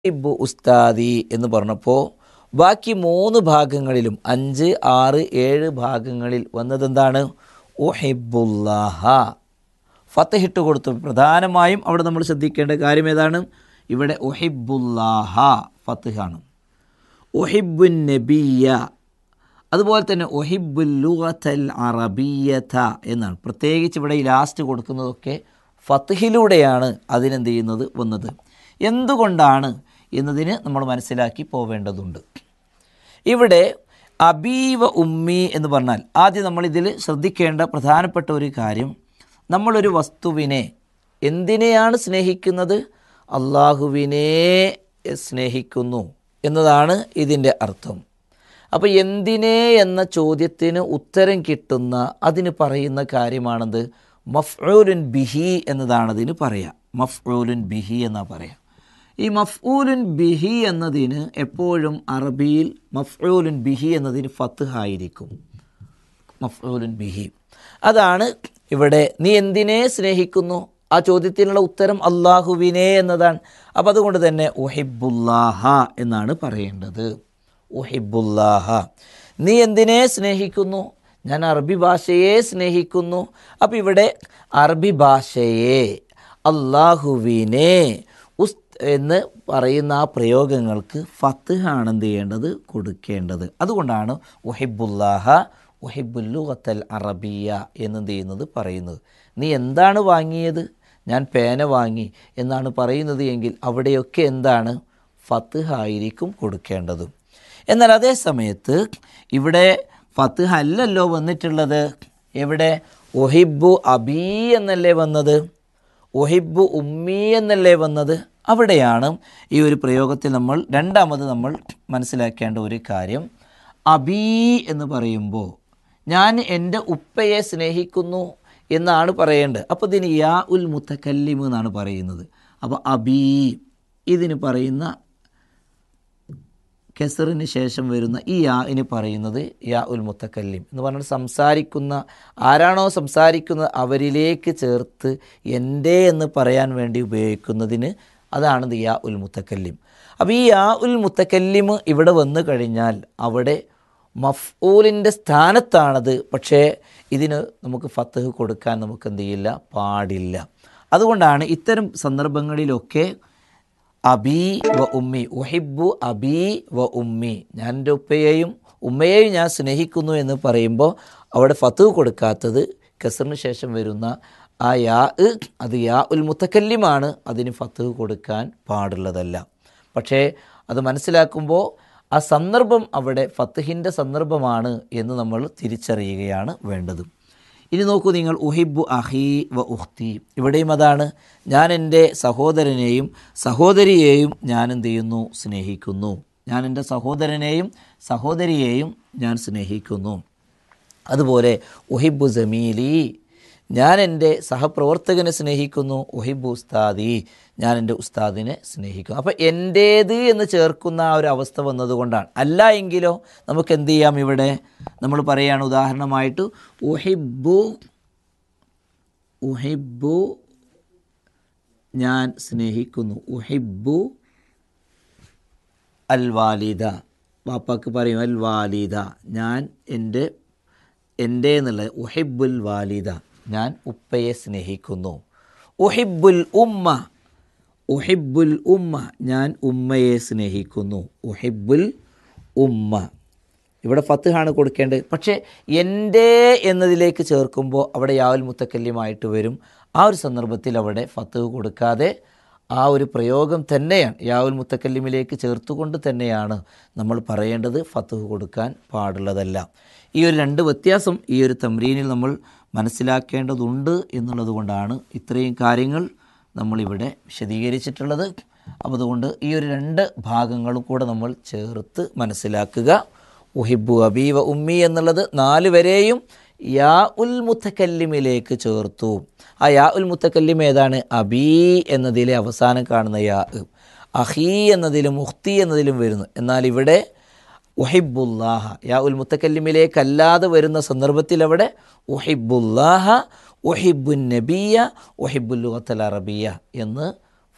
ഇബു ഉസ്താദി എന്ന് പറഞ്ഞപ്പോൾ ബാക്കി മൂന്ന് ഭാഗങ്ങളിലും അഞ്ച് ആറ് ഏഴ് ഭാഗങ്ങളിൽ വന്നതെന്താണ് ഉഹിബുല്ലാഹ ഫത്തഹിട്ട് കൊടുത്തു പ്രധാനമായും അവിടെ നമ്മൾ ശ്രദ്ധിക്കേണ്ട കാര്യം ഏതാണ് ഇവിടെ ഉഹിബുല്ലാഹ ഫത്തഹാണ് ഉഹിബുൻ നബിയ അതുപോലെ തന്നെ ഒഹിബുൽ ലുഗത്തൽ അറബിയത എന്നാണ് പ്രത്യേകിച്ച് ഇവിടെ ഈ ലാസ്റ്റ് കൊടുക്കുന്നതൊക്കെ ഫത്ഹിലൂടെയാണ് അതിനെന്ത് ചെയ്യുന്നത് വന്നത് എന്തുകൊണ്ടാണ് എന്നതിന് നമ്മൾ മനസ്സിലാക്കി പോവേണ്ടതുണ്ട് ഇവിടെ അബീവ ഉമ്മി എന്ന് പറഞ്ഞാൽ ആദ്യം നമ്മൾ ഇതിൽ ശ്രദ്ധിക്കേണ്ട പ്രധാനപ്പെട്ട ഒരു കാര്യം നമ്മളൊരു വസ്തുവിനെ എന്തിനെയാണ് സ്നേഹിക്കുന്നത് അള്ളാഹുവിനെ സ്നേഹിക്കുന്നു എന്നതാണ് ഇതിൻ്റെ അർത്ഥം അപ്പോൾ എന്തിനെ എന്ന ചോദ്യത്തിന് ഉത്തരം കിട്ടുന്ന അതിന് പറയുന്ന കാര്യമാണത് മഫ്ഊലുൻ ബിഹി എന്നതാണ് അതിന് പറയാം മഫ്ഊലുൻ ബിഹി എന്നാ പറയാം ഈ മഫ്ഊലുൻ ബിഹി എന്നതിന് എപ്പോഴും അറബിയിൽ മഫ്ഊലുൻ ബിഹി എന്നതിന് ഫത്ത്ഹായിരിക്കും മഫ്ഊലുൻ ബിഹി അതാണ് ഇവിടെ നീ എന്തിനെ സ്നേഹിക്കുന്നു ആ ചോദ്യത്തിനുള്ള ഉത്തരം അള്ളാഹുവിനെ എന്നതാണ് അപ്പോൾ അതുകൊണ്ട് തന്നെ ഉഹിബുല്ലാഹ എന്നാണ് പറയേണ്ടത് ഉഹിബുല്ലാഹ നീ എന്തിനെ സ്നേഹിക്കുന്നു ഞാൻ അറബി ഭാഷയെ സ്നേഹിക്കുന്നു അപ്പം ഇവിടെ അറബി ഭാഷയെ അള്ളാഹുവിനെ ഉസ് എന്ന് പറയുന്ന ആ പ്രയോഗങ്ങൾക്ക് ഫത്ത്ഹാണ് എന്ത് ചെയ്യേണ്ടത് കൊടുക്കേണ്ടത് അതുകൊണ്ടാണ് ഒഹിബുല്ലാഹ ഒഹിബുല്ലുഖത്തൽ അറബിയ എന്നെന്ത് ചെയ്യുന്നത് പറയുന്നത് നീ എന്താണ് വാങ്ങിയത് ഞാൻ പേന വാങ്ങി എന്നാണ് പറയുന്നത് എങ്കിൽ അവിടെയൊക്കെ എന്താണ് ഫത്ത്ഹ ആയിരിക്കും കൊടുക്കേണ്ടത് എന്നാൽ അതേ സമയത്ത് ഇവിടെ ഫത്ത്ഹ അല്ലല്ലോ വന്നിട്ടുള്ളത് എവിടെ ഒഹിബു അബീ എന്നല്ലേ വന്നത് ഒഹിബു ഉമ്മി എന്നല്ലേ വന്നത് അവിടെയാണ് ഈ ഒരു പ്രയോഗത്തിൽ നമ്മൾ രണ്ടാമത് നമ്മൾ മനസ്സിലാക്കേണ്ട ഒരു കാര്യം അബീ എന്ന് പറയുമ്പോൾ ഞാൻ എൻ്റെ ഉപ്പയെ സ്നേഹിക്കുന്നു എന്നാണ് പറയേണ്ടത് അപ്പോൾ ഇതിന് യാ ഉൽ മുത്തക്കല്ലിമ് എന്നാണ് പറയുന്നത് അപ്പോൾ അബീ ഇതിന് പറയുന്ന കെസറിന് ശേഷം വരുന്ന ഈ യാ ഇനി പറയുന്നത് യാ ഉൽ മുത്തക്കല്ലിം എന്ന് പറഞ്ഞാൽ സംസാരിക്കുന്ന ആരാണോ സംസാരിക്കുന്നത് അവരിലേക്ക് ചേർത്ത് എൻ്റെ എന്ന് പറയാൻ വേണ്ടി ഉപയോഗിക്കുന്നതിന് അതാണ് യാ ഉൽ മുത്തക്കല്ലിം അപ്പോൾ ഈ യാ ഉൽ മുത്തക്കല്ലിം ഇവിടെ വന്നു കഴിഞ്ഞാൽ അവിടെ മഫ്ഊലിൻ്റെ സ്ഥാനത്താണത് പക്ഷേ ഇതിന് നമുക്ക് ഫത്തഹ് കൊടുക്കാൻ നമുക്ക് എന്ത് ചെയ്യില്ല പാടില്ല അതുകൊണ്ടാണ് ഇത്തരം സന്ദർഭങ്ങളിലൊക്കെ അബി വ ഉമ്മി ഉഹിബു അബി വ ഉമ്മി ഞാൻ എൻ്റെ ഉപ്പയെയും ഉമ്മയെയും ഞാൻ സ്നേഹിക്കുന്നു എന്ന് പറയുമ്പോൾ അവിടെ ഫത്ത് കൊടുക്കാത്തത് കസറിന് ശേഷം വരുന്ന ആ യാ അത് യാ ഉൽ മുത്തക്കല്ലിമാണ് അതിന് ഫത്ത് കൊടുക്കാൻ പാടുള്ളതല്ല പക്ഷേ അത് മനസ്സിലാക്കുമ്പോൾ ആ സന്ദർഭം അവിടെ ഫത്തഹിൻ്റെ സന്ദർഭമാണ് എന്ന് നമ്മൾ തിരിച്ചറിയുകയാണ് വേണ്ടത് ഇനി നോക്കൂ നിങ്ങൾ ഉഹിബു അഹി വ ഉഹ്തി ഇവിടെയും അതാണ് ഞാൻ എൻ്റെ സഹോദരനെയും സഹോദരിയെയും ഞാൻ എന്ത് ചെയ്യുന്നു സ്നേഹിക്കുന്നു ഞാൻ എൻ്റെ സഹോദരനെയും സഹോദരിയെയും ഞാൻ സ്നേഹിക്കുന്നു അതുപോലെ ഉഹിബു ജമീലി ഞാൻ എൻ്റെ സഹപ്രവർത്തകനെ സ്നേഹിക്കുന്നു ഒഹിബു ഉസ്താദി ഞാൻ എൻ്റെ ഉസ്താദിനെ സ്നേഹിക്കുന്നു അപ്പോൾ എൻ്റേത് എന്ന് ചേർക്കുന്ന ആ ഒരു അവസ്ഥ വന്നതുകൊണ്ടാണ് അല്ല എങ്കിലോ നമുക്ക് എന്ത് ചെയ്യാം ഇവിടെ നമ്മൾ പറയുകയാണ് ഉദാഹരണമായിട്ട് ഉഹിബു ഉഹിബു ഞാൻ സ്നേഹിക്കുന്നു ഉഹിബു അൽ വാലിദ വാപ്പാക്ക് പറയും അൽ വാലിദ ഞാൻ എൻ്റെ എൻ്റെ എന്നുള്ള ഉഹിബുൽ വാലിദ ഞാൻ ഉപ്പയെ സ്നേഹിക്കുന്നു ഉഹിബുൽ ഉമ്മ ഉഹിബുൽ ഉമ്മ ഞാൻ ഉമ്മയെ സ്നേഹിക്കുന്നു ഉഹിബുൽ ഉമ്മ ഇവിടെ ഫത്തുഹാണ് കൊടുക്കേണ്ടത് പക്ഷേ എൻ്റെ എന്നതിലേക്ക് ചേർക്കുമ്പോൾ അവിടെ യാവൽ മുത്തക്കല്യമായിട്ട് വരും ആ ഒരു സന്ദർഭത്തിൽ അവിടെ ഫത്തുഹ് കൊടുക്കാതെ ആ ഒരു പ്രയോഗം തന്നെയാണ് യാവുൽ മുത്തക്കല്ലിമിലേക്ക് ചേർത്തുകൊണ്ട് തന്നെയാണ് നമ്മൾ പറയേണ്ടത് ഫത്തുഹ് കൊടുക്കാൻ പാടുള്ളതല്ല ഈ ഒരു രണ്ട് വ്യത്യാസം ഈ ഒരു തമ്രീനിൽ നമ്മൾ മനസ്സിലാക്കേണ്ടതുണ്ട് എന്നുള്ളത് കൊണ്ടാണ് ഇത്രയും കാര്യങ്ങൾ നമ്മളിവിടെ വിശദീകരിച്ചിട്ടുള്ളത് അപ്പോൾ അതുകൊണ്ട് ഈ ഒരു രണ്ട് ഭാഗങ്ങളും കൂടെ നമ്മൾ ചേർത്ത് മനസ്സിലാക്കുക ഉഹിബു അബീവ ഉമ്മി എന്നുള്ളത് നാല് വരെയും യാ ഉൽ മുത്തക്കല്ലിമിലേക്ക് ചേർത്തു ആ യാ ഉൽ മുത്തക്കല്ലിം ഏതാണ് അബീ എന്നതിലെ അവസാനം കാണുന്ന യാ അഹീ എന്നതിലും മുഹ്തി എന്നതിലും വരുന്നു എന്നാൽ ഇവിടെ ഉഹിബുല്ലാഹ യാ ഉൽ മുത്തക്കല്ലിമിലേക്കല്ലാതെ വരുന്ന സന്ദർഭത്തിൽ അവിടെ ഉഹിബുല്ലാഹ ഒഹിബുൻ നബിയ ഒഹിബുൽ ലുഗത്തൽ അറബിയ എന്ന്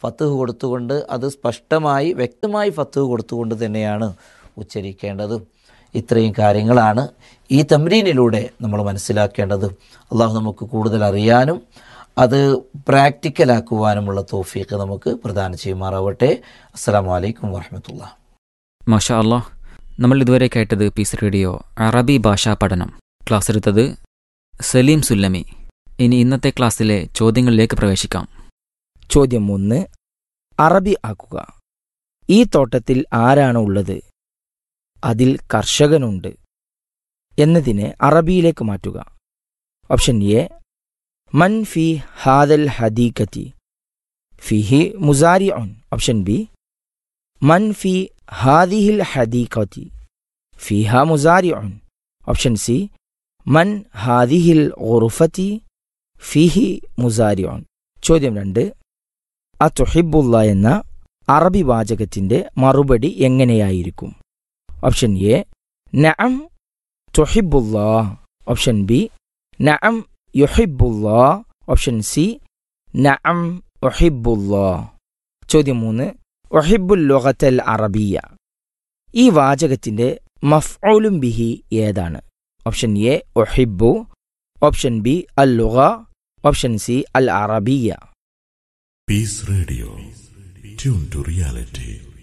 ഫത്തുഹ് കൊടുത്തുകൊണ്ട് അത് സ്പഷ്ടമായി വ്യക്തമായി ഫത്തുഹ് കൊടുത്തുകൊണ്ട് തന്നെയാണ് ഉച്ചരിക്കേണ്ടത് ഇത്രയും കാര്യങ്ങളാണ് ഈ തമ്രീനിലൂടെ നമ്മൾ മനസ്സിലാക്കേണ്ടത് അള്ളാഹു നമുക്ക് കൂടുതൽ അറിയാനും അത് പ്രാക്ടിക്കലാക്കുവാനുമുള്ള തോഫീക്ക് നമുക്ക് പ്രദാനം ചെയ്യുമാറാവട്ടെ അസ്സാം വലൈക്കും വാഹമത്തുള്ള മാഷാ അള്ളാഹ് നമ്മൾ ഇതുവരെ കേട്ടത് പീസ് റേഡിയോ അറബി ഭാഷാ പഠനം ക്ലാസ് എടുത്തത് സലീം സുല്ലമി ഇനി ഇന്നത്തെ ക്ലാസ്സിലെ ചോദ്യങ്ങളിലേക്ക് പ്രവേശിക്കാം ചോദ്യം ഒന്ന് അറബി ആക്കുക ഈ തോട്ടത്തിൽ ആരാണ് ഉള്ളത് അതിൽ കർഷകനുണ്ട് എന്നതിനെ അറബിയിലേക്ക് മാറ്റുക ഓപ്ഷൻ എ മൻ ഫി ഹാദൽ ഹദീഖത്തി ഫിഹി മുസാരി ഓൻ ഓപ്ഷൻ ബി മൻ ഫി ഹാദിഹിൽ ഹദീഖത്തി ഫിഹ മുസാരി ഓൻ ഓപ്ഷൻ സി മൻ ഹാദിഹിൽ ഓറുഫത്തി ഫിഹി മുസാരി ഓൻ ചോദ്യം രണ്ട് അത്തുഹിബുള്ള എന്ന അറബി വാചകത്തിന്റെ മറുപടി എങ്ങനെയായിരിക്കും ഓപ്ഷൻ എ നഅം തുഹിബുല്ലാ ഓപ്ഷൻ ബി നഅം യുഹിബുല്ലാ ഓപ്ഷൻ സി നഅം ഉഹിബുല്ലാ ചോദ്യം മൂന്ന് ഒഹിബുൽ ലൊഹത്തൽ അറബിയ ഈ വാചകത്തിന്റെ മഫ്ഊലും ബിഹി ഏതാണ് ഓപ്ഷൻ എ ഒഹിബു ഓപ്ഷൻ ബി അൽ ലുഗ ഓപ്ഷൻ സി അൽ അറബിയ Peace Radio. Tune to reality.